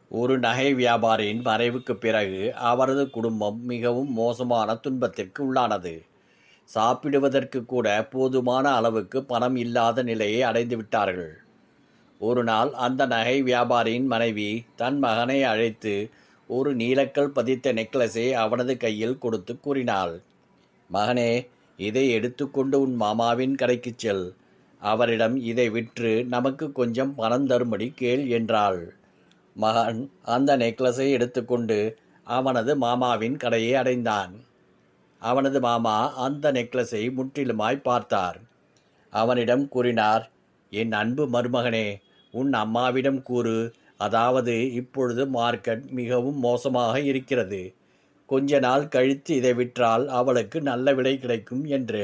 ஒரு நகை வியாபாரியின் மறைவுக்குப் பிறகு அவரது குடும்பம் மிகவும் மோசமான துன்பத்திற்கு உள்ளானது சாப்பிடுவதற்கு கூட போதுமான அளவுக்கு பணம் இல்லாத நிலையை அடைந்து விட்டார்கள் ஒரு நாள் அந்த நகை வியாபாரியின் மனைவி தன் மகனை அழைத்து ஒரு நீலக்கல் பதித்த நெக்லஸை அவனது கையில் கொடுத்து கூறினாள் மகனே இதை எடுத்துக்கொண்டு உன் மாமாவின் கடைக்குச் செல் அவரிடம் இதை விற்று நமக்கு கொஞ்சம் பணம் தரும்படி கேள் என்றாள் மகன் அந்த நெக்லஸை எடுத்துக்கொண்டு அவனது மாமாவின் கடையை அடைந்தான் அவனது மாமா அந்த நெக்லஸை முற்றிலுமாய் பார்த்தார் அவனிடம் கூறினார் என் அன்பு மருமகனே உன் அம்மாவிடம் கூறு அதாவது இப்பொழுது மார்க்கெட் மிகவும் மோசமாக இருக்கிறது கொஞ்ச நாள் கழித்து இதை விற்றால் அவளுக்கு நல்ல விலை கிடைக்கும் என்று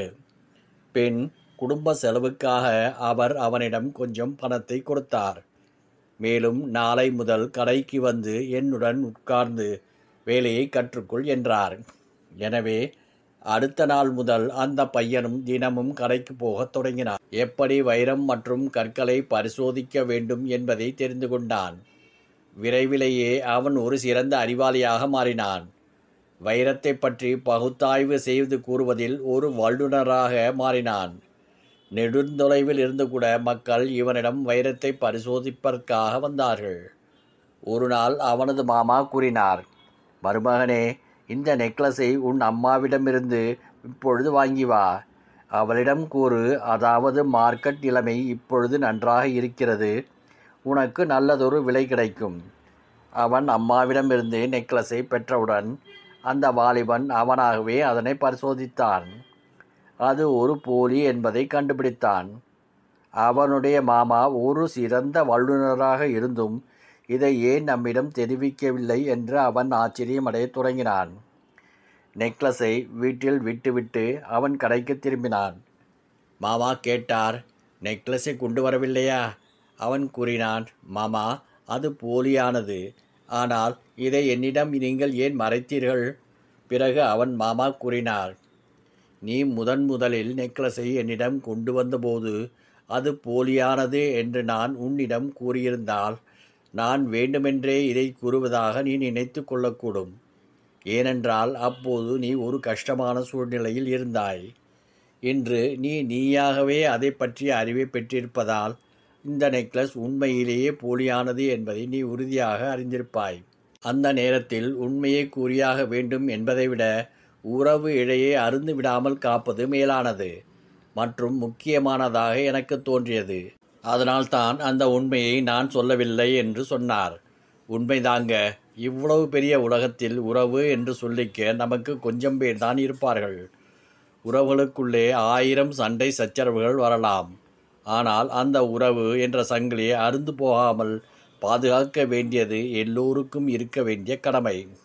பின் குடும்ப செலவுக்காக அவர் அவனிடம் கொஞ்சம் பணத்தை கொடுத்தார் மேலும் நாளை முதல் கடைக்கு வந்து என்னுடன் உட்கார்ந்து வேலையை கற்றுக்கொள் என்றார் எனவே அடுத்த நாள் முதல் அந்த பையனும் தினமும் கடைக்கு போகத் தொடங்கினான் எப்படி வைரம் மற்றும் கற்களை பரிசோதிக்க வேண்டும் என்பதை தெரிந்து கொண்டான் விரைவிலேயே அவன் ஒரு சிறந்த அறிவாளியாக மாறினான் வைரத்தை பற்றி பகுத்தாய்வு செய்து கூறுவதில் ஒரு வல்லுநராக மாறினான் நெடுந்தொலைவில் இருந்து கூட மக்கள் இவனிடம் வைரத்தை பரிசோதிப்பதற்காக வந்தார்கள் ஒரு நாள் அவனது மாமா கூறினார் மருமகனே இந்த நெக்லஸை உன் அம்மாவிடமிருந்து இப்பொழுது வாங்கி வா அவளிடம் கூறு அதாவது மார்க்கெட் நிலைமை இப்பொழுது நன்றாக இருக்கிறது உனக்கு நல்லதொரு விலை கிடைக்கும் அவன் அம்மாவிடமிருந்து நெக்லஸை பெற்றவுடன் அந்த வாலிபன் அவனாகவே அதனை பரிசோதித்தான் அது ஒரு போலி என்பதை கண்டுபிடித்தான் அவனுடைய மாமா ஒரு சிறந்த வல்லுநராக இருந்தும் இதை ஏன் நம்மிடம் தெரிவிக்கவில்லை என்று அவன் ஆச்சரியமடையத் தொடங்கினான் நெக்லஸை வீட்டில் விட்டுவிட்டு அவன் கடைக்கு திரும்பினான் மாமா கேட்டார் நெக்லஸை கொண்டு வரவில்லையா அவன் கூறினான் மாமா அது போலியானது ஆனால் இதை என்னிடம் நீங்கள் ஏன் மறைத்தீர்கள் பிறகு அவன் மாமா கூறினார் நீ முதன் முதலில் நெக்லஸை என்னிடம் கொண்டு வந்தபோது அது போலியானது என்று நான் உன்னிடம் கூறியிருந்தால் நான் வேண்டுமென்றே இதை கூறுவதாக நீ நினைத்து கொள்ளக்கூடும் ஏனென்றால் அப்போது நீ ஒரு கஷ்டமான சூழ்நிலையில் இருந்தாய் இன்று நீ நீயாகவே அதை பற்றிய அறிவை பெற்றிருப்பதால் இந்த நெக்லஸ் உண்மையிலேயே போலியானது என்பதை நீ உறுதியாக அறிந்திருப்பாய் அந்த நேரத்தில் உண்மையை கூறியாக வேண்டும் என்பதை விட உறவு இழையை அருந்து விடாமல் காப்பது மேலானது மற்றும் முக்கியமானதாக எனக்கு தோன்றியது அதனால்தான் அந்த உண்மையை நான் சொல்லவில்லை என்று சொன்னார் உண்மைதாங்க இவ்வளவு பெரிய உலகத்தில் உறவு என்று சொல்லிக்க நமக்கு கொஞ்சம் பேர் தான் இருப்பார்கள் உறவுகளுக்குள்ளே ஆயிரம் சண்டை சச்சரவுகள் வரலாம் ஆனால் அந்த உறவு என்ற சங்கிலி அருந்து போகாமல் பாதுகாக்க வேண்டியது எல்லோருக்கும் இருக்க வேண்டிய கடமை